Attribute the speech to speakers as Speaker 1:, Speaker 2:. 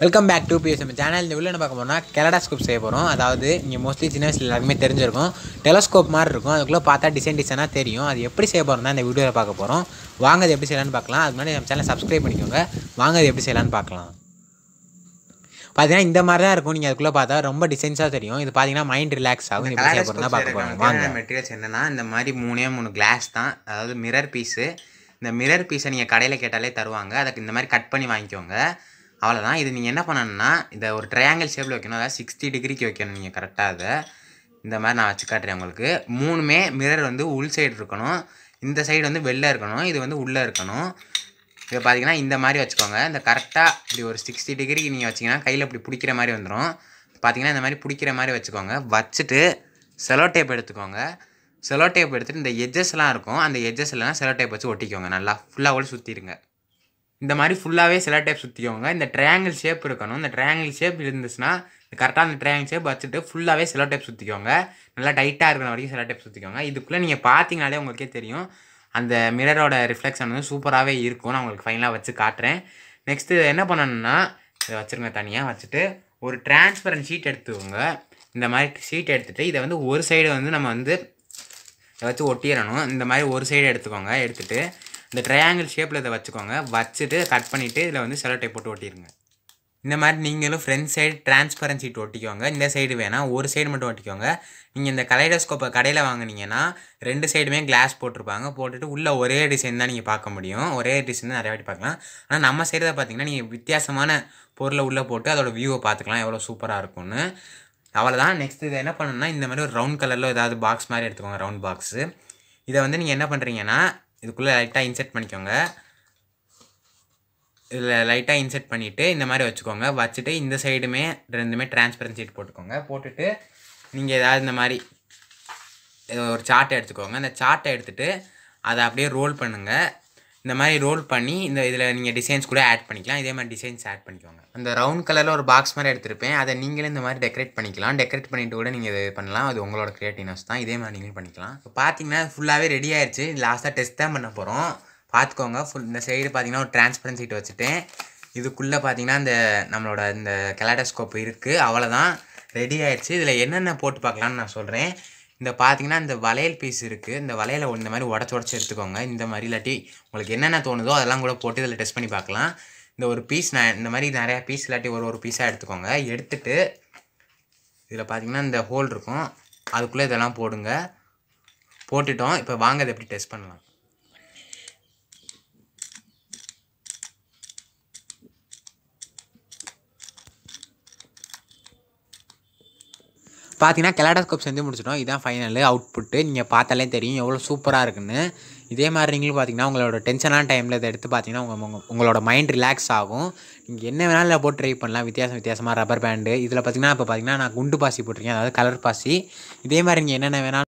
Speaker 1: welcome back to BSM channel இந்த video என்ன பார்க்க போறோம்னா கெலடாஸ்கோப் செய்ய போகிறோம் அதாவது நீங்கள் மோஸ்ட்லி சின்ன வயசில் எல்லாருக்குமே தெரிஞ்சிருக்கும் டெலஸ்கோப் மாதிரி இருக்கும் அதுக்குள்ளே பார்த்தா டிசைன் டிசைனாக தெரியும் அது எப்படி செய்ய போகிறோம் தான் இந்த வீடியோவில் பார்க்க போகிறோம் வாங்க அது எப்படி செய்யலாம்னு பார்க்கலாம் அதுக்கு முன்னாடி நம்ம சேனல் சப்ஸ்கிரைப் பண்ணிக்கோங்க வாங்க அது எப்படி செய்யலாம்னு பார்க்கலாம் பார்த்தீங்கன்னா இந்த மாதிரி தான் இருக்கும் நீங்கள் அதுக்குள்ளே பார்த்தா ரொம்ப டிசைன்ஸாக தெரியும் இது பார்த்தீங்கன்னா மைண்ட் ரிலாக்ஸ் ஆகும் இது எப்படி செய்ய போகிறோம் தான் பார்க்க போகிறோம் வாங்க
Speaker 2: மெட்டீரியல்ஸ் என்னன்னா இந்த மாதிரி மூணே மூணு கிளாஸ் தான் அதாவது மிரர் பீஸு இந்த மிரர் பீஸை நீங்கள் கடையில் கேட்டாலே தருவாங்க அதுக்கு இந்த மாதிரி கட் பண்ணி வாங்கிக்கோங்க அவ்வளோதான் இது நீங்கள் என்ன பண்ணணும்னா இதை ஒரு ட்ரையாங்கிள் ஷேப்பில் வைக்கணும் அதாவது சிக்ஸ்டி டிகிரிக்கு வைக்கணும் நீங்கள் கரெக்டாக அதை இந்த மாதிரி நான் வச்சு காட்டுறேன் உங்களுக்கு மூணுமே மிரர் வந்து உள் சைடு இருக்கணும் இந்த சைடு வந்து வெளில இருக்கணும் இது வந்து உள்ளே இருக்கணும் இதை பார்த்தீங்கன்னா இந்த மாதிரி வச்சுக்கோங்க இந்த கரெக்டாக இப்படி ஒரு சிக்ஸ்டி டிகிரிக்கு நீங்கள் வச்சிங்கன்னா கையில் இப்படி பிடிக்கிற மாதிரி வந்துடும் பார்த்தீங்கன்னா இந்த மாதிரி பிடிக்கிற மாதிரி வச்சுக்கோங்க வச்சுட்டு செலோ டேப் எடுத்துக்கோங்க செலோ டேப் எடுத்துட்டு இந்த எட்ஜஸ்லாம் இருக்கும் அந்த எட்ஜஸ்லாம் செலோ டேப் வச்சு ஒட்டிக்கோங்க நல்லா ஃபுல்லாக கூட சுற்றிடுங்க இந்த மாதிரி ஃபுல்லாகவே செலோ டேப் சுற்றிக்கோங்க இந்த ட்ரையாங்கிள் ஷேப் இருக்கணும் இந்த ட்ரையாங்கிள் ஷேப் இருந்துச்சுன்னா கரெக்டாக அந்த ட்ரையாங்கிள் ஷேப் வச்சுட்டு ஃபுல்லாகவே செலோ டேப் சுற்றிக்கோங்க நல்லா டைட்டாக இருக்கிற வரைக்கும் செலோ டேப் சுற்றிக்கோங்க இதுக்குள்ளே நீங்கள் பார்த்தீங்கனாலே உங்களுக்கே தெரியும் அந்த மிரரோட ரிஃப்ளெக்ஷன் வந்து சூப்பராகவே இருக்கும் நான் உங்களுக்கு ஃபைனலாக வச்சு காட்டுறேன் நெக்ஸ்ட்டு என்ன பண்ணணும்னா இதை வச்சுருங்க தனியாக வச்சுட்டு ஒரு டிரான்ஸ்பரண்ட் ஷீட் எடுத்துக்கோங்க இந்த மாதிரி ஷீட் எடுத்துகிட்டு இதை வந்து ஒரு சைடு வந்து நம்ம வந்து இதை வச்சு ஒட்டிடணும் இந்த மாதிரி ஒரு சைடு எடுத்துக்கோங்க எடுத்துகிட்டு இந்த ட்ரையாங்கிள் ஷேப்பில் இதை வச்சுக்கோங்க வச்சுட்டு கட் பண்ணிவிட்டு இதில் வந்து செலோ டேப் போட்டு ஒட்டிடுங்க இந்த மாதிரி நீங்களும் ஃப்ரண்ட் சைடு டிரான்ஸ்பரன்ட் ஷீட் ஒட்டிக்கோங்க இந்த சைடு வேணால் ஒரு சைடு மட்டும் ஒட்டிக்கோங்க நீங்கள் இந்த கலைடோஸ்கோப்பை கடையில் வாங்குனீங்கன்னா ரெண்டு சைடுமே கிளாஸ் போட்டிருப்பாங்க போட்டுட்டு உள்ளே ஒரே டிசைன் தான் நீங்கள் பார்க்க முடியும் ஒரே டிசைன் தான் நிறைய வாட்டி பார்க்கலாம் ஆனால் நம்ம சைடு தான் பார்த்தீங்கன்னா நீங்கள் வித்தியாசமான பொருளை உள்ளே போட்டு அதோட வியூவை பார்த்துக்கலாம் எவ்வளோ சூப்பராக இருக்கும்னு அவ்வளோதான் நெக்ஸ்ட் இதை என்ன பண்ணணும்னா இந்த மாதிரி ஒரு ரவுண்ட் கலரில் ஏதாவது பாக்ஸ் மாதிரி எடுத்துக்கோங்க ரவுண்ட் பாக்ஸு இதை வந்து நீங்கள் என்ன பண்ணுறீங்கன்னா இதுக்குள்ளே லைட்டாக இன்செர்ட் பண்ணிக்கோங்க இதில் லைட்டாக இன்செர்ட் பண்ணிவிட்டு இந்த மாதிரி வச்சுக்கோங்க வச்சுட்டு இந்த சைடுமே ரெண்டுமே டிரான்ஸ்பரன்ட் ஷீட் போட்டுக்கோங்க போட்டுட்டு நீங்கள் ஏதாவது இந்த மாதிரி ஏதோ ஒரு சார்ட்டை எடுத்துக்கோங்க அந்த சார்ட்டை எடுத்துகிட்டு அதை அப்படியே ரோல் பண்ணுங்கள் இந்த மாதிரி ரோல் பண்ணி இந்த இதில் நீங்கள் டிசைன்ஸ் கூட ஆட் பண்ணிக்கலாம் இதே மாதிரி டிசைன்ஸ் ஆட் பண்ணிக்கோங்க அந்த ரவுண்ட் கலரில் ஒரு பாக்ஸ் மாதிரி எடுத்திருப்பேன் அதை நீங்களே இந்த மாதிரி டெக்கரேட் பண்ணிக்கலாம் டெக்கரேட் பண்ணிட்டு கூட நீங்கள் இது பண்ணலாம் அது உங்களோட க்ரியேட்டிவ்னஸ் தான் இதே மாதிரி நீங்களும் பண்ணிக்கலாம் இப்போ பார்த்தீங்கன்னா ஃபுல்லாகவே ரெடி ஆயிடுச்சு லாஸ்ட்டாக டெஸ்ட் தான் பண்ண போகிறோம் பார்த்துக்கோங்க ஃபுல் இந்த சைடு பார்த்தீங்கன்னா ஒரு டிரான்ஸ்பரன்ட் சீட் வச்சுட்டேன் இதுக்குள்ளே பார்த்தீங்கன்னா இந்த நம்மளோட இந்த கெலாடோஸ்கோப் இருக்குது அவ்வளோதான் ரெடி ஆயிடுச்சு இதில் என்னென்ன போட்டு பார்க்கலான்னு நான் சொல்கிறேன் இந்த பார்த்தீங்கன்னா இந்த வளையல் பீஸ் இருக்குது இந்த வளையலை இந்த மாதிரி உடச்சி உடச்சி எடுத்துக்கோங்க இந்த மாதிரி இல்லாட்டி உங்களுக்கு என்னென்ன தோணுதோ அதெல்லாம் கூட போட்டு இதில் டெஸ்ட் பண்ணி பார்க்கலாம் இந்த ஒரு பீஸ் நான் இந்த மாதிரி நிறையா பீஸ் இல்லாட்டி ஒரு ஒரு பீஸாக எடுத்துக்கோங்க எடுத்துட்டு இதில் பார்த்தீங்கன்னா இந்த ஹோல் இருக்கும் அதுக்குள்ளே இதெல்லாம் போடுங்க போட்டுட்டோம் இப்போ வாங்க இதை எப்படி டெஸ்ட் பண்ணலாம்
Speaker 1: பார்த்தீங்கன்னா கெலாடோஸ்கோப் செஞ்சு முடிச்சிட்டோம் இதான் ஃபைனல் அவுட்புட்டு நீங்கள் பார்த்தாலே தெரியும் எவ்வளோ சூப்பராக இருக்குன்னு இதே மாதிரி நீங்களும் பார்த்தீங்கன்னா உங்களோட டென்ஷனான டைமில் இதை எடுத்து பார்த்தீங்கன்னா உங்கள் உங்க- உங்களோட மைண்ட் ரிலாக்ஸ் ஆகும் நீங்கள் என்ன வேணாலும் இதில் போட்டு ட்ரை பண்ணலாம் வித்தியாசம் வித்தியாசமாக ரப்பர் பேண்டு இதில் பார்த்தீங்கன்னா இப்போ பார்த்தீங்கன்னா நான் குண்டு பாசி போட்டிருக்கேன் அதாவது கலர் பாசி இதே மாதிரி நீங்கள் என்னென்ன வேணாலும்